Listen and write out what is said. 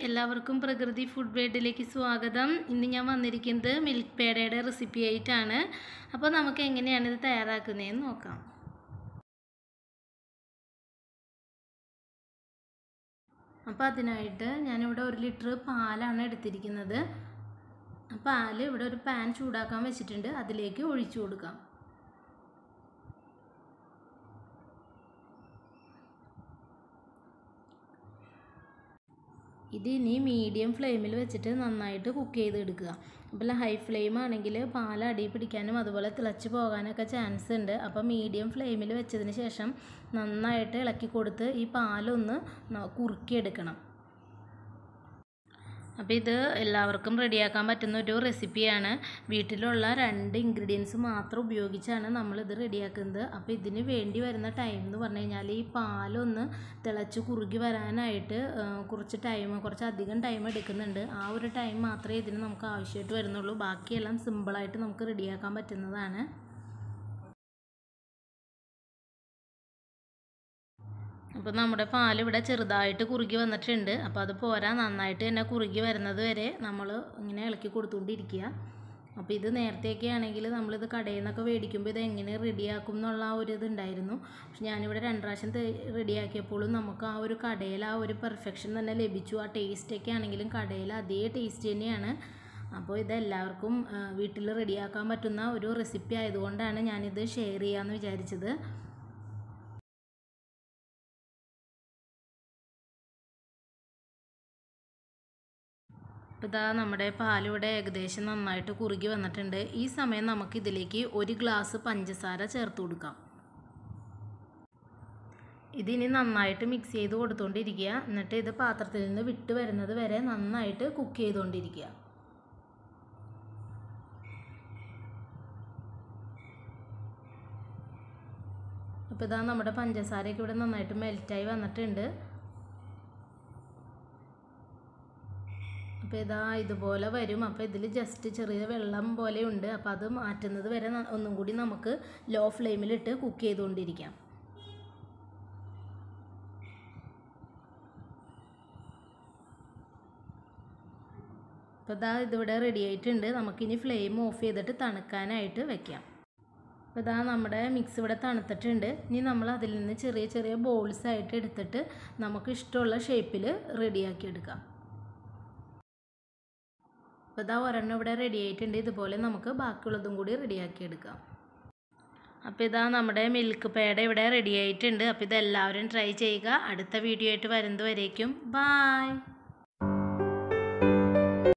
എല്ലാവർക്കും പ്രകൃതി ഫുഡ് വേഡിലേക്ക് സ്വാഗതം ഇന്ന് ഞാൻ വന്നിരിക്കുന്നത് മിൽക്ക് പേടയുടെ റെസിപ്പി ആയിട്ടാണ് അപ്പോൾ നമുക്ക് എങ്ങനെയാണ് ഇത് തയ്യാറാക്കുന്നതെന്ന് നോക്കാം അപ്പോൾ അതിനായിട്ട് ഞാനിവിടെ ഒരു ലിറ്റർ പാലാണ് എടുത്തിരിക്കുന്നത് പാൽ ഇവിടെ ഒരു പാൻ ചൂടാക്കാൻ വെച്ചിട്ടുണ്ട് അതിലേക്ക് ഒഴിച്ചു കൊടുക്കാം ഇത് ഇനി മീഡിയം ഫ്ലെയിമിൽ വെച്ചിട്ട് നന്നായിട്ട് കുക്ക് ചെയ്തെടുക്കുക അപ്പോൾ ഹൈ ഫ്ലെയിം ആണെങ്കിൽ പാൽ അടി പിടിക്കാനും അതുപോലെ തിളച്ച് പോകാനൊക്കെ ചാൻസ് ഉണ്ട് അപ്പോൾ മീഡിയം ഫ്ലെയിമിൽ വെച്ചതിന് ശേഷം നന്നായിട്ട് ഇളക്കി കൊടുത്ത് ഈ പാലൊന്ന് കുറുക്കിയെടുക്കണം അപ്പോൾ ഇത് എല്ലാവർക്കും റെഡിയാക്കാൻ പറ്റുന്ന ഒരു റെസിപ്പിയാണ് വീട്ടിലുള്ള രണ്ട് ഇൻഗ്രീഡിയൻസ് മാത്രം ഉപയോഗിച്ചാണ് നമ്മളിത് റെഡിയാക്കുന്നത് അപ്പോൾ ഇതിന് വേണ്ടി വരുന്ന ടൈം എന്ന് പറഞ്ഞു കഴിഞ്ഞാൽ ഈ പാലൊന്ന് തിളച്ച് കുറുകി വരാനായിട്ട് കുറച്ച് ടൈം കുറച്ച് അധികം ടൈം എടുക്കുന്നുണ്ട് ആ ഒരു ടൈം മാത്രമേ ഇതിന് നമുക്ക് ആവശ്യമായിട്ട് വരുന്നുള്ളൂ ബാക്കിയെല്ലാം സിമ്പിളായിട്ട് നമുക്ക് റെഡിയാക്കാൻ പറ്റുന്നതാണ് അപ്പോൾ നമ്മുടെ പാൽ ഇവിടെ ചെറുതായിട്ട് കുറുകി വന്നിട്ടുണ്ട് അപ്പോൾ അത് പോരാ നന്നായിട്ട് തന്നെ കുറുകി വരുന്നത് വരെ നമ്മൾ ഇങ്ങനെ ഇളക്കി കൊടുത്തുകൊണ്ടിരിക്കുക അപ്പോൾ ഇത് നേരത്തെയൊക്കെ ആണെങ്കിൽ നമ്മളിത് കടയിൽ നിന്നൊക്കെ മേടിക്കുമ്പോൾ ഇത് എങ്ങനെ റെഡിയാക്കും എന്നുള്ള ആ ഒരു ഇതുണ്ടായിരുന്നു പക്ഷെ ഞാനിവിടെ രണ്ട് പ്രാവശ്യം റെഡിയാക്കിയപ്പോഴും നമുക്ക് ആ ഒരു കടയിൽ ആ ഒരു പെർഫെക്ഷൻ തന്നെ ലഭിച്ചു ആ ടേസ്റ്റൊക്കെ ആണെങ്കിലും കടയിൽ അതേ ടേസ്റ്റ് തന്നെയാണ് അപ്പോൾ ഇതെല്ലാവർക്കും വീട്ടിൽ റെഡിയാക്കാൻ പറ്റുന്ന ഒരു റെസിപ്പി ആയതുകൊണ്ടാണ് ഞാനിത് ഷെയർ ചെയ്യാമെന്ന് വിചാരിച്ചത് ഇപ്പോൾ ഇതാ നമ്മുടെ പാലിവിടെ ഏകദേശം നന്നായിട്ട് കുറുകി വന്നിട്ടുണ്ട് ഈ സമയം നമുക്ക് ഇതിലേക്ക് ഒരു ഗ്ലാസ് പഞ്ചസാര ചേർത്ത് കൊടുക്കാം ഇതിനി നന്നായിട്ട് മിക്സ് ചെയ്ത് കൊടുത്തുകൊണ്ടിരിക്കുക എന്നിട്ട് ഇത് പാത്രത്തിൽ നിന്ന് വിട്ട് വരുന്നത് വരെ നന്നായിട്ട് കുക്ക് ചെയ്തുകൊണ്ടിരിക്കുക അപ്പോൾ ഇതാ നമ്മുടെ പഞ്ചസാരയൊക്കെ ഇവിടെ നന്നായിട്ട് മെൽറ്റായി വന്നിട്ടുണ്ട് അപ്പോൾ ഇതാ ഇതുപോലെ വരും അപ്പോൾ ഇതിൽ ജസ്റ്റ് ചെറിയ വെള്ളം പോലെ ഉണ്ട് അപ്പോൾ അത് മാറ്റുന്നത് വരെ ഒന്നും കൂടി നമുക്ക് ലോ ഫ്ലെയിമിലിട്ട് കുക്ക് ചെയ്തുകൊണ്ടിരിക്കാം അപ്പോൾ ഇതാ ഇതിവിടെ റെഡി ആയിട്ടുണ്ട് നമുക്കിനി ഫ്ലെയിം ഓഫ് ചെയ്തിട്ട് തണുക്കാനായിട്ട് വെക്കാം അപ്പോൾ ഇതാ നമ്മുടെ മിക്സ് ഇവിടെ തണുത്തിട്ടുണ്ട് ഇനി നമ്മൾ അതിൽ നിന്ന് ചെറിയ ചെറിയ ബോൾസ് ആയിട്ട് എടുത്തിട്ട് നമുക്ക് ഇഷ്ടമുള്ള ഷേപ്പിൽ റെഡിയാക്കി എടുക്കാം അപ്പോൾ ഇതാ ഒരെണ്ണം ഇവിടെ റെഡി ആയിട്ടുണ്ട് ഇതുപോലെ നമുക്ക് ബാക്കിയുള്ളതും കൂടി റെഡിയാക്കി എടുക്കാം അപ്പോൾ ഇതാ നമ്മുടെ മിൽക്ക് പേട ഇവിടെ റെഡി ആയിട്ടുണ്ട് അപ്പോൾ ഇതെല്ലാവരും ട്രൈ ചെയ്യുക അടുത്ത വീഡിയോ ആയിട്ട് വരുന്നത് വരേക്കും ബായ്